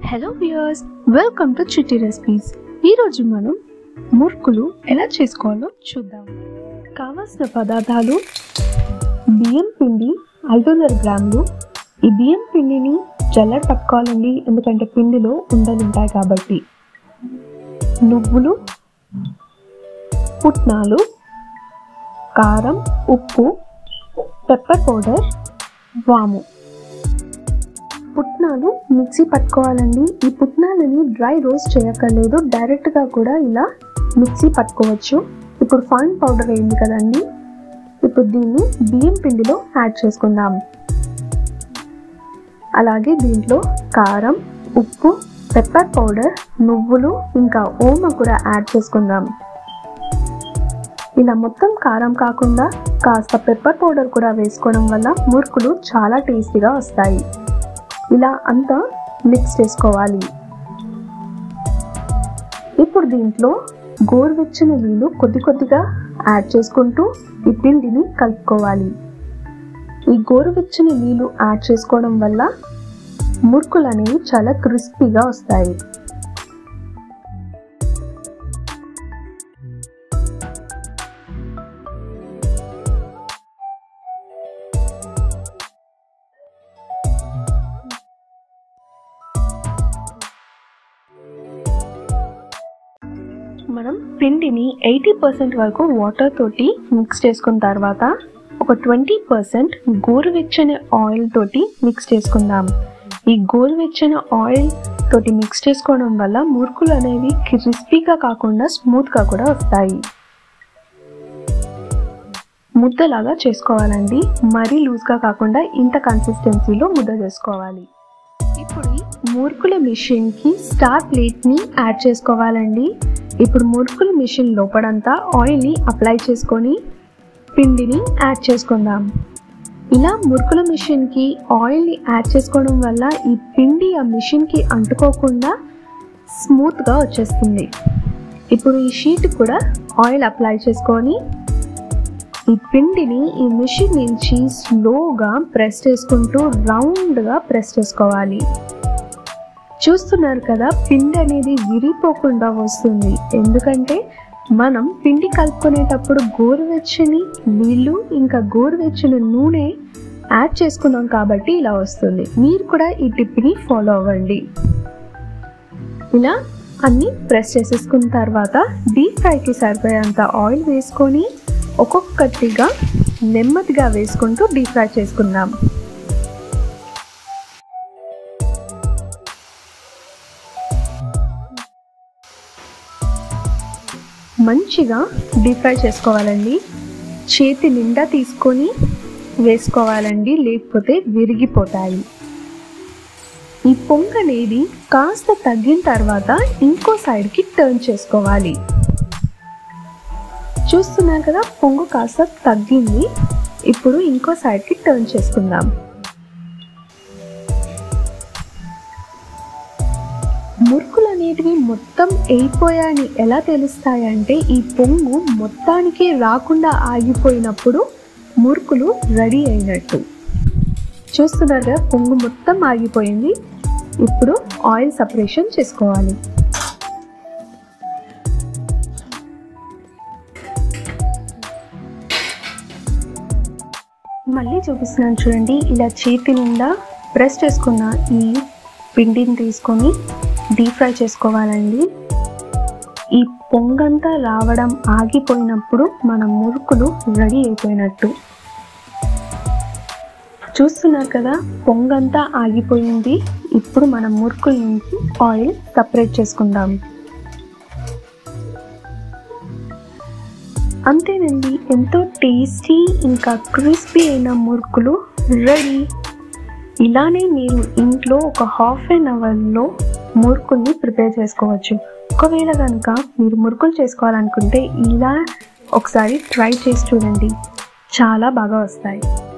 hello viewers welcome to Chitti recipes ఈరోజు మనం మురుకులు ఎలా చేసుకోవాలో చూద్దాం కావాల్సిన పదార్థాలు బియ్యం పిండి ఐదు వందల గ్రాములు ఈ బియ్యం పిండిని జల్లెడ పట్టుకోవాలండి ఎందుకంటే పిండిలో ఉండలు ఉంటాయి కాబట్టి నువ్వులు పుట్నాలు కారం ఉప్పు పెప్పర్ పౌడర్ వాము పుట్నాలు మిక్సీ పట్టుకోవాలండి ఈ పుట్నాలని డ్రై రోస్ట్ చేయక్కర్లేదు డైరెక్ట్గా కూడా ఇలా మిక్సీ పట్టుకోవచ్చు ఇప్పుడు ఫైన్ పౌడర్ అయింది కదండి ఇప్పుడు దీన్ని బియ్యం పిండిలో యాడ్ చేసుకుందాం అలాగే దీంట్లో కారం ఉప్పు పెప్పర్ పౌడర్ నువ్వులు ఇంకా ఓమ కూడా యాడ్ చేసుకుందాం ఇలా మొత్తం కారం కాకుండా కాస్త పెప్పర్ పౌడర్ కూడా వేసుకోవడం వల్ల మురుకులు చాలా టేస్టీగా వస్తాయి ఇలా అంతా మిక్స్ చేసుకోవాలి ఇప్పుడు దీంట్లో గోరువెచ్చని నీళ్ళు కొద్ది కొద్దిగా యాడ్ చేసుకుంటూ ఈ పిండిని కలుపుకోవాలి ఈ గోరువెచ్చని నీళ్ళు యాడ్ చేసుకోవడం వల్ల మురుకులు అనేవి చాలా క్రిస్పీగా వస్తాయి మనం పిండిని ఎయిటీ పర్సెంట్ వరకు వాటర్ తోటి మిక్స్ చేసుకున్న తర్వాత ఒక ట్వంటీ పర్సెంట్ గోరువెచ్చని ఆయిల్ తోటి మిక్స్ చేసుకుందాం ఈ గోరువెచ్చని ఆయిల్ తోటి మిక్స్ చేసుకోవడం వల్ల మురుకులు అనేవి క్రిస్పీగా కాకుండా స్మూత్గా కూడా వస్తాయి ముద్దలాగా చేసుకోవాలండి మరీ లూజ్గా కాకుండా ఇంత కన్సిస్టెన్సీలో ముద్ద చేసుకోవాలి ఇప్పుడు ఈ మురుకుల మిషన్కి స్టార్ ప్లేట్ని యాడ్ చేసుకోవాలండి ఇప్పుడు మురుకుల మిషన్ లోపడంతా ఆయిల్ని అప్లై చేసుకొని పిండిని యాడ్ చేసుకుందాం ఇలా మురుకుల మిషన్కి ఆయిల్ని యాడ్ చేసుకోవడం వల్ల ఈ పిండి ఆ మిషన్కి అంటుకోకుండా స్మూత్గా వచ్చేస్తుంది ఇప్పుడు ఈ షీట్ కూడా ఆయిల్ అప్లై చేసుకొని ఈ పిండిని ఈ మిషన్ నుంచి స్లోగా ప్రెస్ చేసుకుంటూ రౌండ్గా ప్రెస్ చేసుకోవాలి చూస్తున్నారు కదా పిండి అనేది విరిపోకుండా వస్తుంది ఎందుకంటే మనం పిండి కలుపుకునేటప్పుడు గోరువెచ్చని నీళ్ళు ఇంకా గోరువెచ్చని నూనె యాడ్ చేసుకున్నాం కాబట్టి ఇలా వస్తుంది మీరు కూడా ఈ టిప్ని ఫాలో అవ్వండి ఇలా అన్నీ ప్రెస్ చేసేసుకున్న తర్వాత డీప్ ఫ్రైకి సరిపోయేంత ఆయిల్ వేసుకొని ఒక్కొక్కటిగా నెమ్మదిగా వేసుకుంటూ డీప్ ఫ్రై చేసుకుందాం మంచిగా డీప్ ఫ్రై చేసుకోవాలండి చేతి నిండా తీసుకొని వేసుకోవాలండి లేకపోతే విరిగిపోతాయి ఈ పొంగ అనేది కాస్త తగ్గిన తర్వాత ఇంకో సైడ్కి టర్న్ చేసుకోవాలి చూస్తున్నారు కదా పొంగు కాస్త తగ్గింది ఇప్పుడు ఇంకో సైడ్కి టర్న్ చేసుకుందాం మురుకులు అనేటివి మొత్తం అయిపోయాయని ఎలా తెలుస్తాయంటే ఈ పొంగు మొత్తానికి రాకుండా ఆగిపోయినప్పుడు మురుకులు రెడీ అయినట్టు చూస్తున్నారు కదా పొంగు మొత్తం ఆగిపోయింది ఇప్పుడు ఆయిల్ సపరేషన్ చేసుకోవాలి మళ్ళీ చూపిస్తున్నాను చూడండి ఇలా చేతి నిండా ప్రెస్ చేసుకున్న ఈ పిండిని తీసుకొని డీప్ ఫ్రై చేసుకోవాలండి ఈ పొంగంతా రావడం ఆగిపోయినప్పుడు మన మురుకులు రెడీ అయిపోయినట్టు చూస్తున్నారు కదా పొంగంతా ఆగిపోయింది ఇప్పుడు మన మురుకుల నుంచి ఆయిల్ సపరేట్ చేసుకుందాం అంతేనండి ఎంతో టేస్టీ ఇంకా క్రిస్పీ అయిన మురుకులు రెడీ ఇలానే మీరు ఇంట్లో ఒక హాఫ్ అన్ అవర్లో మురుకుల్ని ప్రిపేర్ చేసుకోవచ్చు ఒకవేళ కనుక మీరు మురుకులు చేసుకోవాలనుకుంటే ఇలా ఒకసారి ట్రై చేసి చూడండి చాలా బాగా వస్తాయి